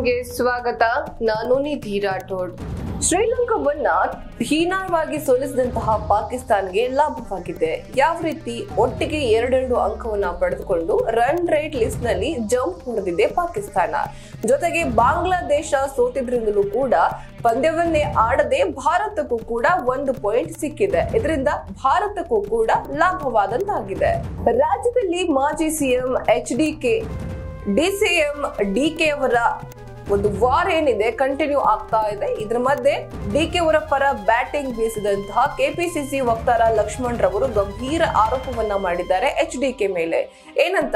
ನ್ಯೂಸ್ಗೆ ಸ್ವಾಗತ ನಾನು ನಿಧಿ ರಾಠೋಡ್ ಶ್ರೀಲಂಕಾವನ್ನ ಹೀನಾಯವಾಗಿ ಸೋಲಿಸಿದಂತಹ ಪಾಕಿಸ್ತಾನ್ಗೆ ಲಾಭವಾಗಿದೆ ಯಾವ ರೀತಿ ಒಟ್ಟಿಗೆ ಎರಡೆರಡು ಅಂಕವನ್ನ ಪಡೆದುಕೊಂಡು ರನ್ ರೇಟ್ ಲಿಸ್ಟ್ ನಲ್ಲಿ ಜಂಪ್ ಹೊಡೆದಿದೆ ಪಾಕಿಸ್ತಾನ ಜೊತೆಗೆ ಬಾಂಗ್ಲಾದೇಶ ಸೋತಿದ್ರಿಂದಲೂ ಕೂಡ ಪಂದ್ಯವನ್ನೇ ಆಡದೆ ಭಾರತಕ್ಕೂ ಕೂಡ ಒಂದು ಪಾಯಿಂಟ್ ಸಿಕ್ಕಿದೆ ಇದರಿಂದ ಭಾರತಕ್ಕೂ ಕೂಡ ಲಾಭವಾದಂತಾಗಿದೆ ರಾಜ್ಯದಲ್ಲಿ ಮಾಜಿ CM H D K DCM DK ಅವರ ಒಂದು ವಾರ್ ಏನಿದೆ ಕಂಟಿನ್ಯೂ ಆಗ್ತಾ ಇದೆ ಇದ್ರ ಮಧ್ಯೆ ಡಿಕೆ ಅವರ ಪರ ಬ್ಯಾಟಿಂಗ್ ಬೀಸಿದಂತಹ ಕೆಪಿಸಿಸಿ ವಕ್ತಾರ ಲಕ್ಷ್ಮಣ್ ರವರು ಗಂಭೀರ ಆರೋಪವನ್ನ ಮಾಡಿದ್ದಾರೆ ಎಚ್ ಡಿಕೆ ಮೇಲೆ ಏನಂತ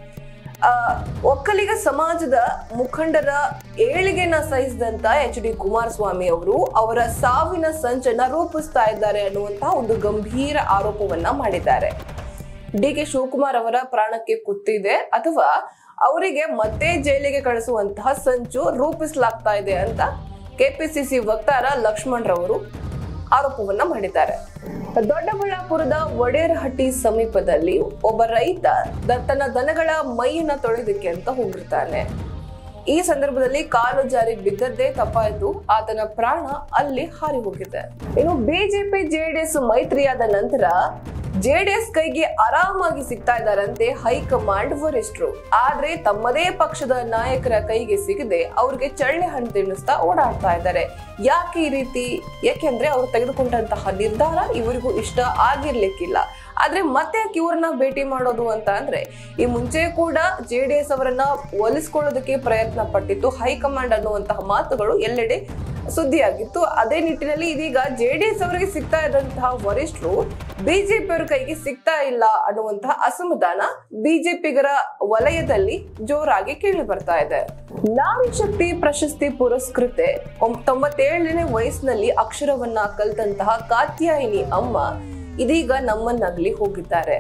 ಆ, ಒಕ್ಕಲಿಗ ಸಮಾಜದ ಮುಖಂಡರ ಏಳಿಗೆನ ಸಹಿಸಿದಂತ ಎಚ್ ಡಿ ಕುಮಾರಸ್ವಾಮಿ ಅವರು ಅವರ ಸಾವಿನ ಸಂಚನ್ನ ರೂಪಿಸ್ತಾ ಇದ್ದಾರೆ ಅನ್ನುವಂತಹ ಒಂದು ಗಂಭೀರ ಆರೋಪವನ್ನ ಮಾಡಿದ್ದಾರೆ ಡಿ ಕೆ ಶಿವಕುಮಾರ್ ಅವರ ಪ್ರಾಣಕ್ಕೆ ಕುತ್ತಿದೆ ಅಥವಾ ಅವರಿಗೆ ಮತ್ತೆ ಜೈಲಿಗೆ ಕಳಿಸುವಂತಹ ಸಂಚು ರೂಪಿಸಲಾಗ್ತಾ ಇದೆ ಅಂತ ಕೆಪಿಸಿಸಿ ವಕ್ತಾರ ಲಕ್ಷ್ಮಣ್ ರವರು ಆರೋಪವನ್ನ ಮಾಡಿದ್ದಾರೆ ದೊಡ್ಡಬಳ್ಳಾಪುರದ ಒಡೇರಹಟ್ಟಿ ಸಮೀಪದಲ್ಲಿ ಒಬ್ಬ ರೈತ ದ- ತನ್ನ ದನಗಳ ಮೈಯನ್ನ ತೊಳೆದಕ್ಕೆ ಅಂತ ಹೋಗಿರ್ತಾನೆ ಈ ಸಂದರ್ಭದಲ್ಲಿ ಕಾಲು ಜಾರಿ ಬಿದ್ದದ್ದೇ ತಪ್ಪಾಯ್ತು ಆತನ ಪ್ರಾಣ ಅಲ್ಲಿ ಹಾರಿ ಹೋಗಿದೆ ಇನ್ನು ಬಿಜೆಪಿ ಜೆಡಿಎಸ್ ಮೈತ್ರಿಯಾದ ನಂತರ ಜೆಡಿಎಸ್ ಕೈಗೆ ಆರಾಮಾಗಿ ಸಿಗ್ತಾ ಇದ್ದಾರಂತೆ ಹೈಕಮಾಂಡ್ ವರಿಷ್ಠರು ಆದ್ರೆ ತಮ್ಮದೇ ಪಕ್ಷದ ನಾಯಕರ ಕೈಗೆ ಸಿಗದೆ ಅವ್ರಿಗೆ ಚಳ್ಳೆ ಹಣ್ಣು ತಿನ್ನಿಸ್ತಾ ಓಡಾಡ್ತಾ ಇದ್ದಾರೆ ಯಾಕೆ ಈ ರೀತಿ ಯಾಕೆಂದ್ರೆ ಅವ್ರು ತೆಗೆದುಕೊಂಡಂತಹ ನಿರ್ಧಾರ ಇವರಿಗೂ ಇಷ್ಟ ಆಗಿರ್ಲಿಕ್ಕಿಲ್ಲ ಆದ್ರೆ ಮತ್ತೆ ಯಾಕೆ ಇವ್ರನ್ನ ಭೇಟಿ ಮಾಡೋದು ಅಂತ ಅಂದ್ರೆ ಈ ಮುಂಚೆ ಕೂಡ ಜೆ ಡಿ ಎಸ್ ಅವರನ್ನ ಒಲಿಸ್ಕೊಳ್ಳೋದಕ್ಕೆ ಪ್ರಯತ್ನ ಪಟ್ಟಿತ್ತು ಹೈಕಮಾಂಡ್ ಅನ್ನುವಂತಹ ಮಾತುಗಳು ಎಲ್ಲೆಡೆ ಸುದ್ದಿಯಾಗಿತ್ತು ಅದೇ ನಿಟ್ಟಿನಲ್ಲಿ ಇದೀಗ ಜೆ ಡಿ ಎಸ್ ಅವರಿಗೆ ಸಿಗ್ತಾ ಇದ್ದಂತಹ ವರಿಷ್ಠರು ಬಿಜೆಪಿ ಅವರ ಕೈಗೆ ಸಿಗ್ತಾ ಇಲ್ಲ ಅನ್ನುವಂತಹ ಅಸಮಾಧಾನ ಬಿಜೆಪಿಗರ ವಲಯದಲ್ಲಿ ಜೋರಾಗಿ ಕೇಳಿ ಬರ್ತಾ ಇದೆ ನಾರಿ ಶಕ್ತಿ ಪ್ರಶಸ್ತಿ ಪುರಸ್ಕೃತೆ ಒಂ- ತೊಂಬತ್ತೇಳನೇ ವಯಸ್ಸಿನಲ್ಲಿ ಅಕ್ಷರವನ್ನ ಕಲ್ತಂತಹ ಕಾತ್ಯಾಯಿನಿ ಅಮ್ಮ ಇದೀಗ ನಮ್ಮನ್ನಗಲಿ ಹೋಗಿದ್ದಾರೆ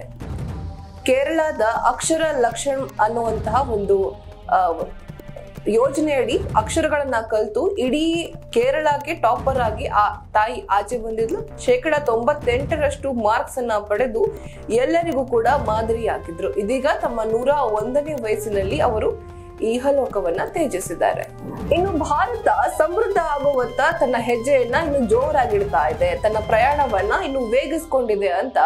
ಕೇರಳದ ಅಕ್ಷರ ಲಕ್ಷಣ್ ಅನ್ನುವಂತಹ ಒಂದು ಆ, ಯೋಜನೆಯಡಿ ಅಕ್ಷರಗಳನ್ನ ಕಲಿತು ಇಡೀ ಕೇರಳಕ್ಕೆ ಟಾಪರ್ ಆಗಿ ಆ ತಾಯಿ ಆಚೆ ಬಂದಿದ್ಲು ಶೇಕಡ ತೊಂಬತ್ತೆಂಟರಷ್ಟು ಮಾರ್ಕ್ಸ್ ಅನ್ನ ಪಡೆದು ಎಲ್ಲರಿಗೂ ಕೂಡ ಮಾದರಿಯಾಗಿದ್ರು ಇದೀಗ ತಮ್ಮ ನೂರ ಒಂದನೇ ವಯಸ್ಸಿನಲ್ಲಿ ಅವರು ಇಹಲೋಕವನ್ನ ತೇಜಿಸಿದ್ದಾರೆ ಇನ್ನು ಭಾರತ ಸಮೃದ್ಧ ಆಗುವತ್ತ ತನ್ನ ಹೆಜ್ಜೆಯನ್ನ ಇನ್ನು ಜೋರಾಗಿಡ್ತಾ ಇದೆ ತನ್ನ ಪ್ರಯಾಣವನ್ನ ಇನ್ನು ವೇಗಿಸ್ಕೊಂಡಿದೆ ಅಂತ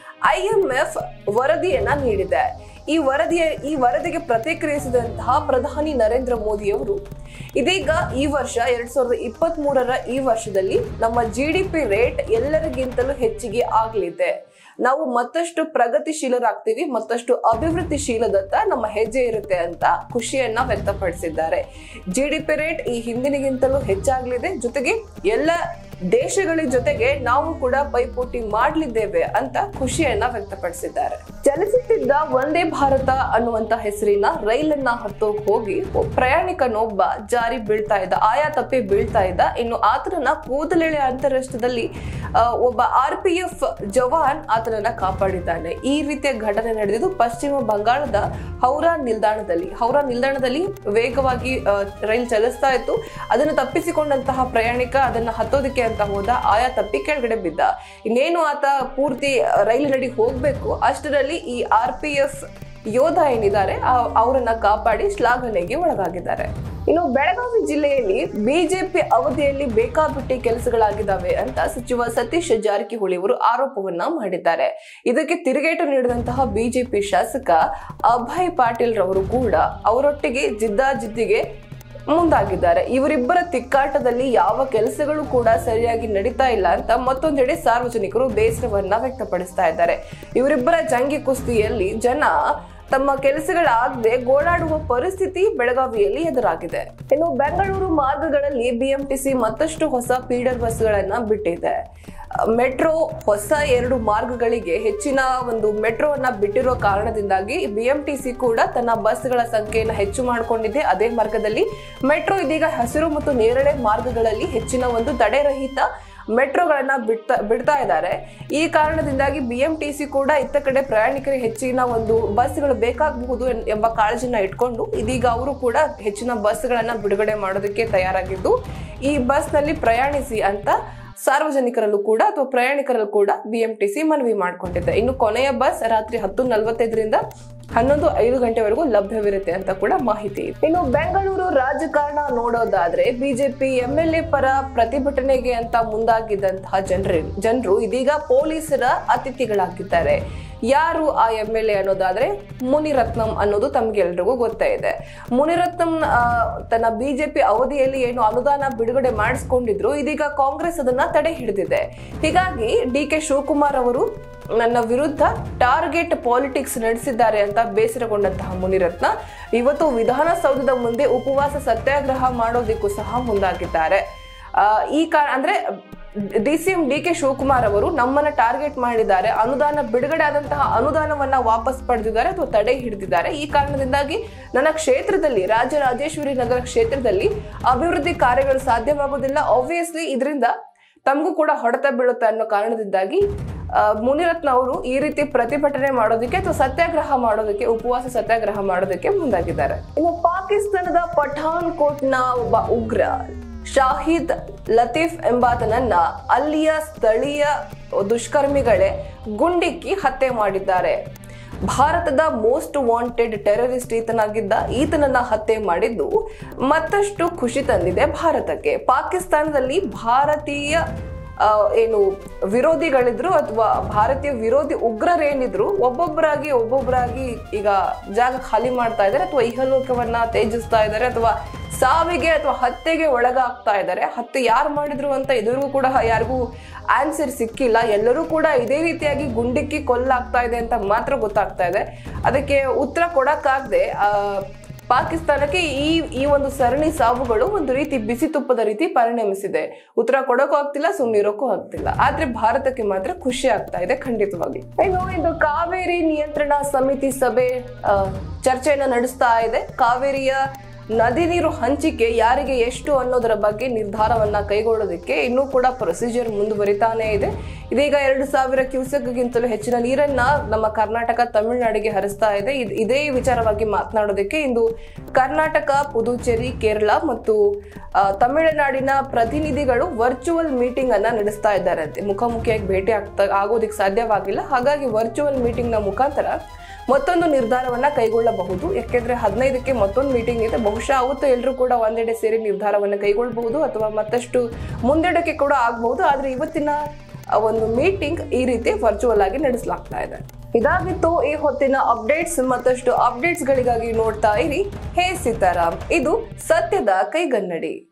ಐಎಂಎಫ್ ವರದಿಯನ್ನ ನೀಡಿದೆ ಈ ವರದಿಯ ಈ ವರದಿಗೆ ಪ್ರತಿಕ್ರಿಯಿಸಿದಂತಹ ಪ್ರಧಾನಿ ನರೇಂದ್ರ ಮೋದಿ ಅವರು ಇದೀಗ ಈ ವರ್ಷ ಎರಡ್ ಸಾವಿರದ ಇಪ್ಪತ್ತ್ ಮೂರರ ಈ ವರ್ಷದಲ್ಲಿ ನಮ್ಮ ಜಿ ಡಿ ಪಿ ರೇಟ್ ಎಲ್ಲರಿಗಿಂತಲೂ ಹೆಚ್ಚಿಗೆ ಆಗ್ಲಿದೆ ನಾವು ಮತ್ತಷ್ಟು ಪ್ರಗತಿಶೀಲರಾಗ್ತೀವಿ ಮತ್ತಷ್ಟು ಅಭಿವೃದ್ಧಿಶೀಲದತ್ತ ನಮ್ಮ ಹೆಜ್ಜೆ ಇರುತ್ತೆ ಅಂತ ಖುಷಿಯನ್ನ ವ್ಯಕ್ತಪಡಿಸಿದ್ದಾರೆ ಜಿ ಡಿ ಪಿ ರೇಟ್ ಈ ಹಿಂದಿನಿಗಿಂತಲೂ ಹೆಚ್ಚಾಗ್ಲಿದೆ ಜೊತೆಗೆ ಎಲ್ಲ ದೇಶಗಳ ಜೊತೆಗೆ ನಾವು ಕೂಡ ಪೈಪೋಟಿ ಮಾಡಲಿದ್ದೇವೆ ಅಂತ ಖುಷಿಯನ್ನ ವ್ಯಕ್ತಪಡಿಸಿದ್ದಾರೆ ಚಲಿಸುತ್ತಿದ್ದ ಒಂದೇ ಭಾರತ ಅನ್ನುವಂತ ಹೆಸರಿನ ರೈಲನ್ನ ಹತ್ತೋಕ್ ಹೋಗಿ ಒಬ್ಬ ಪ್ರಯಾಣಿಕನೊಬ್ಬ ಜಾರಿ ಬೀಳ್ತಾ ಇದ್ದ ಆಯಾ ತಪ್ಪಿ ಬೀಳ್ತಾ ಇದ್ದ ಇನ್ನು ಆತನನ್ನ ಕೂದಲೆಳೆ ಅಂತಾರಾಷ್ಟ್ರದಲ್ಲಿ ಆ, ಒಬ್ಬ ಆರ್ ಪಿ ಎಫ್ ಜವಾನ್ ಆತನನ್ನ ಕಾಪಾಡಿದ್ದಾನೆ ಈ ರೀತಿಯ ಘಟನೆ ನಡೆದಿದ್ದು ಪಶ್ಚಿಮ ಬಂಗಾಳದ ಹೌರಾ ನಿಲ್ದಾಣದಲ್ಲಿ ಹೌರಾ ನಿಲ್ದಾಣದಲ್ಲಿ ವೇಗವಾಗಿ ಆ, ರೈಲು ಚಲಿಸ್ತಾ ಇತ್ತು ಅದನ್ನು ತಪ್ಪಿಸಿಕೊಂಡಂತಹ ಪ್ರಯಾಣಿಕ ಅದನ್ನ ಹತ್ತೋದಕ್ಕೆ ಅಂತ ಹೋದ ಆಯಾ ತಪ್ಪಿ ಕೆಳಗಡೆ ಬಿದ್ದ ಇನ್ನೇನು ಆತ ಪೂರ್ತಿ ರೈಲಿನಡಿ ಹೋಗ್ಬೇಕು ಅಷ್ಟರಲ್ಲಿ ಈ ಆರ್ ಪಿ ಎಫ್ ಯೋಧ ಏನಿದ್ದಾರೆ ಆ- ಅವರನ್ನ ಕಾಪಾಡಿ ಶ್ಲಾಘನೆಗೆ ಒಳಗಾಗಿದ್ದಾರೆ ಇನ್ನು ಬೆಳಗಾವಿ ಜಿಲ್ಲೆಯಲ್ಲಿ ಬಿಜೆಪಿ ಅವಧಿಯಲ್ಲಿ ಬೇಕಾಬಿಟ್ಟಿ ಕೆಲಸಗಳಾಗಿದ್ದಾವೆ ಅಂತ ಸಚಿವ ಸತೀಶ್ ಜಾರಕಿಹೊಳಿ ಅವರು ಆರೋಪವನ್ನ ಮಾಡಿದ್ದಾರೆ ಇದಕ್ಕೆ ತಿರುಗೇಟು ನೀಡಿದಂತಹ ಬಿಜೆಪಿ ಶಾಸಕ ಅಭಯ್ ಪಾಟೀಲ್ ರವರು ಕೂಡ ಅವರೊಟ್ಟಿಗೆ ಜಿದ್ದಾಜಿದ್ದಿಗೆ ಮುಂದಾಗಿದ್ದಾರೆ ಇವರಿಬ್ಬರ ತಿಕ್ಕಾಟದಲ್ಲಿ ಯಾವ ಕೆಲಸಗಳು ಕೂಡ ಸರಿಯಾಗಿ ನಡೀತಾ ಇಲ್ಲ ಅಂತ ಮತ್ತೊಂದೆಡೆ ಸಾರ್ವಜನಿಕರು ಬೇಸರವನ್ನ ವ್ಯಕ್ತಪಡಿಸ್ತಾ ಇದ್ದಾರೆ ಇವರಿಬ್ಬರ ಜಂಗಿ ಕುಸ್ತಿಯಲ್ಲಿ ಜನ ತಮ್ಮ ಕೆಲಸಗಳಾಗದೆ ಗೋಳಾಡುವ ಪರಿಸ್ಥಿತಿ ಬೆಳಗಾವಿಯಲ್ಲಿ ಎದುರಾಗಿದೆ ಇನ್ನು ಬೆಂಗಳೂರು ಮಾರ್ಗಗಳಲ್ಲಿ ಬಿಎಂಟಿಸಿ ಮತ್ತಷ್ಟು ಹೊಸ ಫೀಡರ್ ಬಸ್ಗಳನ್ನ ಬಿಟ್ಟಿದೆ ಮೆಟ್ರೋ ಹೊಸ ಎರಡು ಮಾರ್ಗಗಳಿಗೆ ಹೆಚ್ಚಿನ ಒಂದು ಮೆಟ್ರೋವನ್ನ ಬಿಟ್ಟಿರೋ ಕಾರಣದಿಂದಾಗಿ ಬಿಎಂಟಿಸಿ ಕೂಡ ತನ್ನ ಬಸ್ಗಳ ಸಂಖ್ಯೆಯನ್ನು ಹೆಚ್ಚು ಮಾಡಿಕೊಂಡಿದೆ ಅದೇ ಮಾರ್ಗದಲ್ಲಿ ಮೆಟ್ರೋ ಇದೀಗ ಹಸಿರು ಮತ್ತು ನೇರಳೆ ಮಾರ್ಗಗಳಲ್ಲಿ ಹೆಚ್ಚಿನ ಒಂದು ತಡೆರಹಿತ ಮೆಟ್ರೋಗಳನ್ನ ಬಿಡ್ತಾ ಬಿಡ್ತಾ ಇದ್ದಾರೆ ಈ ಕಾರಣದಿಂದಾಗಿ ಬಿಎಂಟಿಸಿ ಕೂಡ ಇತ್ತ ಕಡೆ ಪ್ರಯಾಣಿಕರಿಗೆ ಹೆಚ್ಚಿನ ಒಂದು ಬಸ್ಗಳು ಬೇಕಾಗಬಹುದು ಎನ್- ಎಂಬ ಕಾಳಜಿನ ಇಟ್ಕೊಂಡು ಇದೀಗ ಅವರು ಕೂಡ ಹೆಚ್ಚಿನ ಬಸ್ಗಳನ್ನ ಬಿಡುಗಡೆ ಮಾಡೋದಕ್ಕೆ ತಯಾರಾಗಿದ್ದು ಈ ಬಸ್ನಲ್ಲಿ ಪ್ರಯಾಣಿಸಿ ಅಂತ ಸಾರ್ವಜನಿಕರಲ್ಲೂ ಕೂಡ ಅಥವಾ ಪ್ರಯಾಣಿಕರಲ್ಲೂ ಕೂಡ ಬಿಎಂಟಿಸಿ ಮನವಿ ಮಾಡಿಕೊಂಡಿದೆ ಇನ್ನು ಕೊನೆಯ ಬಸ್ ರಾತ್ರಿ ಹತ್ತು ನಲವತ್ತೈದರಿಂದ ಹನ್ನೊಂದು ಐದು ಗಂಟೆವರೆಗೂ ಲಭ್ಯವಿರುತ್ತೆ ಅಂತ ಕೂಡ ಮಾಹಿತಿ ಇದೆ ಇನ್ನು ಬೆಂಗಳೂರು ರಾಜಕಾರಣ ನೋಡೋದಾದ್ರೆ ಬಿಜೆಪಿ ಎಂ ಎಲ್ ಎ ಪರ ಪ್ರತಿಭಟನೆಗೆ ಅಂತ ಮುಂದಾಗಿದ್ದಂತಹ ಜನರು ಜನರು ಇದೀಗ ಪೊಲೀಸರ ಅತಿಥಿಗಳಾಗಿದ್ದಾರೆ ಯಾರು ಆ ಎಂ ಎಲ್ ಎ ಅನ್ನೋದಾದ್ರೆ ಮುನಿರತ್ನಂ ಅನ್ನೋದು ತಮ್ಗೆಲ್ರಿಗೂ ಗೊತ್ತೇ ಇದೆ ಮುನಿರತ್ನಂ ಆ, ತನ್ನ ಬಿಜೆಪಿ ಅವಧಿಯಲ್ಲಿ ಏನು ಅನುದಾನ ಬಿಡುಗಡೆ ಮಾಡಿಸ್ಕೊಂಡಿದ್ರು ಇದೀಗ ಕಾಂಗ್ರೆಸ್ ಅದನ್ನ ತಡೆ ಹಿಡಿದಿದೆ ಹೀಗಾಗಿ ಡಿ ಕೆ ಶಿವಕುಮಾರ್ ಅವರು ನನ್ನ ವಿರುದ್ಧ ಟಾರ್ಗೆಟ್ ಪಾಲಿಟಿಕ್ಸ್ ನಡೆಸಿದ್ದಾರೆ ಅಂತ ಬೇಸರಗೊಂಡಂತಹ ಮುನಿರತ್ನ ಇವತ್ತು ವಿಧಾನಸೌಧದ ಮುಂದೆ ಉಪವಾಸ ಸತ್ಯಾಗ್ರಹ ಮಾಡೋದಕ್ಕೂ ಸಹ ಮುಂದಾಗಿದ್ದಾರೆ ಆ, ಈ ಕಾ ಅಂದ್ರೆ D C M D K Shivakumar ಅವರು ನಮ್ಮನ್ನ ಟಾರ್ಗೆಟ್ ಮಾಡಿದ್ದಾರೆ ಅನುದಾನ ಬಿಡುಗಡೆ ಆದಂತಹ ಅನುದಾನವನ್ನ ವಾಪಸ್ ಪಡೆದಿದ್ದಾರೆ ಅಥವಾ ತಡೆ ಹಿಡಿದಿದ್ದಾರೆ ಈ ಕಾರಣದಿಂದಾಗಿ ನನ್ನ ಕ್ಷೇತ್ರದಲ್ಲಿ ರಾಜರಾಜೇಶ್ವರಿ ನಗರ ಕ್ಷೇತ್ರದಲ್ಲಿ ಅಭಿವೃದ್ಧಿ ಕಾರ್ಯಗಳು ಸಾಧ್ಯವಾಗುವುದಿಲ್ಲ ಆಬ್ವಿಯಸ್ಲಿ ಇದರಿಂದ ತಮಗೂ ಕೂಡ ಹೊಡೆತ ಬೀಳುತ್ತೆ ಅನ್ನೋ ಕಾರಣದಿಂದಾಗಿ ಆ, ಮುನಿರತ್ನ ಅವರು ಈ ರೀತಿ ಪ್ರತಿಭಟನೆ ಮಾಡೋದಕ್ಕೆ ಅಥವಾ ಸತ್ಯಾಗ್ರಹ ಮಾಡೋದಕ್ಕೆ ಉಪವಾಸ ಸತ್ಯಾಗ್ರಹ ಮಾಡೋದಕ್ಕೆ ಮುಂದಾಗಿದ್ದಾರೆ ಇನ್ನು ಪಾಕಿಸ್ತಾನದ ಪಠಾನ್ ಕೋಟ್ನ ಒಬ್ಬ ಉಗ್ರ ಶಾಹಿದ್ ಲತೀಫ್ ಎಂಬಾತನನ್ನ ಅಲ್ಲಿಯ ಸ್ಥಳೀಯ ದುಷ್ಕರ್ಮಿಗಳೇ ಗುಂಡಿಕ್ಕಿ ಹತ್ಯೆ ಮಾಡಿದ್ದಾರೆ ಭಾರತದ ಮೋಸ್ಟ್ ವಾಂಟೆಡ್ ಟೆರರಿಸ್ಟ್ ಈತನಾಗಿದ್ದ ಈತನನ್ನ ಹತ್ಯೆ ಮಾಡಿದ್ದು ಮತ್ತಷ್ಟು ಖುಷಿ ತಂದಿದೆ ಭಾರತಕ್ಕೆ ಪಾಕಿಸ್ತಾನದಲ್ಲಿ ಭಾರತೀಯ ಆ, ಏನು ವಿರೋಧಿಗಳಿದ್ರು ಅಥವಾ ಭಾರತೀಯ ವಿರೋಧಿ ಉಗ್ರರೇನಿದ್ರು ಒಬ್ಬೊಬ್ಬರಾಗಿ ಒಬ್ಬೊಬ್ಬರಾಗಿ ಈಗ ಜಾಗ ಖಾಲಿ ಮಾಡ್ತಾ ಇದ್ದಾರೆ ಅಥವಾ ಇಹಲೋಕವನ್ನ ತೇಜಿಸ್ತಾ ಇದ್ದಾರೆ ಅಥವಾ ಸಾವಿಗೆ ಅಥವಾ ಹತ್ಯೆಗೆ ಒಳಗಾಗ್ತಾ ಇದ್ದಾರೆ ಹತ್ಯೆ ಯಾರು ಮಾಡಿದ್ರು ಅಂತ ಇದುವರೆಗೂ ಕೂಡ ಯಾರಿಗೂ ಆನ್ಸರ್ ಸಿಕ್ಕಿಲ್ಲ ಎಲ್ಲರೂ ಕೂಡ ಇದೇ ರೀತಿಯಾಗಿ ಗುಂಡಿಕ್ಕಿ ಕೊಲ್ಲಾಗ್ತಾ ಇದೆ ಅಂತ ಮಾತ್ರ ಗೊತ್ತಾಗ್ತಾ ಇದೆ ಅದಕ್ಕೆ ಉತ್ತರ ಕೊಡಕ್ಕಾಗದೆ ಆ ಪಾಕಿಸ್ತಾನಕ್ಕೆ ಈ ಈ ಒಂದು ಸರಣಿ ಸಾವುಗಳು ಒಂದು ರೀತಿ ಬಿಸಿ ತುಪ್ಪದ ರೀತಿ ಪರಿಣಮಿಸಿದೆ ಉತ್ತರ ಕೊಡೋಕ್ಕೂ ಆಗ್ತಿಲ್ಲ ಸುಮ್ಮನಿರೋಕ್ಕೂ ಆಗ್ತಿಲ್ಲ ಆದ್ರೆ ಭಾರತಕ್ಕೆ ಮಾತ್ರ ಖುಷಿ ಆಗ್ತಾ ಇದೆ ಖಂಡಿತವಾಗಿ ಇನ್ನು ಇದು ಕಾವೇರಿ ನಿಯಂತ್ರಣ ಸಮಿತಿ ಸಭೆ ಆ, ಚರ್ಚೆಯನ್ನ ನಡೆಸ್ತಾ ಇದೆ ಕಾವೇರಿಯ ನದಿ ನೀರು ಹಂಚಿಕೆ ಯಾರಿಗೆ ಎಷ್ಟು ಅನ್ನೋದರ ಬಗ್ಗೆ ನಿರ್ಧಾರವನ್ನ ಕೈಗೊಳ್ಳೋದಕ್ಕೆ ಇನ್ನೂ ಕೂಡ ಪ್ರೊಸೀಜರ್ ಮುಂದುವರಿತಾನೇ ಇದೆ ಇದೀಗ ಎರಡು ಸಾವಿರ ಕ್ಯೂಸೆಕ್ಗಿಂತಲೂ ಹೆಚ್ಚಿನ ನೀರನ್ನ ನಮ್ಮ ಕರ್ನಾಟಕ ತಮಿಳುನಾಡಿಗೆ ಹರಿಸ್ತಾ ಇದೆ ಇದ್- ಇದೇ ವಿಚಾರವಾಗಿ ಮಾತನಾಡೋದಕ್ಕೆ ಇಂದು ಕರ್ನಾಟಕ ಪುದುಚೇರಿ ಕೇರಳ ಮತ್ತು ಆ, ತಮಿಳುನಾಡಿನ ಪ್ರತಿನಿಧಿಗಳು ವರ್ಚುವಲ್ ಮೀಟಿಂಗ್ ಅನ್ನ ನಡೆಸ್ತಾ ಇದ್ದಾರಂತೆ ಮುಖಾಮುಖಿಯಾಗಿ ಭೇಟಿ ಆಗ್ತಾ ಆಗೋದಕ್ಕೆ ಸಾಧ್ಯವಾಗಿಲ್ಲ ಹಾಗಾಗಿ ವರ್ಚುವಲ್ ಮೀಟಿಂಗ್ ನ ಮುಖಾಂತರ ಮತ್ತೊಂದು ನಿರ್ಧಾರವನ್ನ ಕೈಗೊಳ್ಳಬಹುದು ಯಾಕೆಂದ್ರೆ ಹದಿನೈದಕ್ಕೆ ಮತ್ತೊಂದು ಮೀಟಿಂಗ್ ಇದೆ ಬಹುಶಃ ಅವತ್ತು ಎಲ್ಲರೂ ಕೂಡ ಒಂದೆಡೆ ಸೇರಿ ನಿರ್ಧಾರವನ್ನ ಕೈಗೊಳ್ಳಬಹುದು ಅಥವಾ ಮತ್ತಷ್ಟು ಮುಂದೆಡಕ್ಕೆ ಕೂಡ ಆಗಬಹುದು ಆದ್ರೆ ಇವತ್ತಿನ ಆ ಒಂದು ಮೀಟಿಂಗ್ ಈ ರೀತಿ ವರ್ಚುವಲ್ ಆಗಿ ನಡೆಸಲಾಗ್ತಾ ಇದೆ ಇದಾಗಿತ್ತು ಈ ಹೊತ್ತಿನ ಅಪ್ಡೇಟ್ಸ್ ಮತ್ತಷ್ಟು ಅಪ್ಡೇಟ್ಸ್ ಗಳಿಗಾಗಿ ನೋಡ್ತಾ ಇರಿ ಹೇ ಸೀತಾರಾಮ್ ಇದು ಸತ್ಯದ ಕೈಗನ್ನಡಿ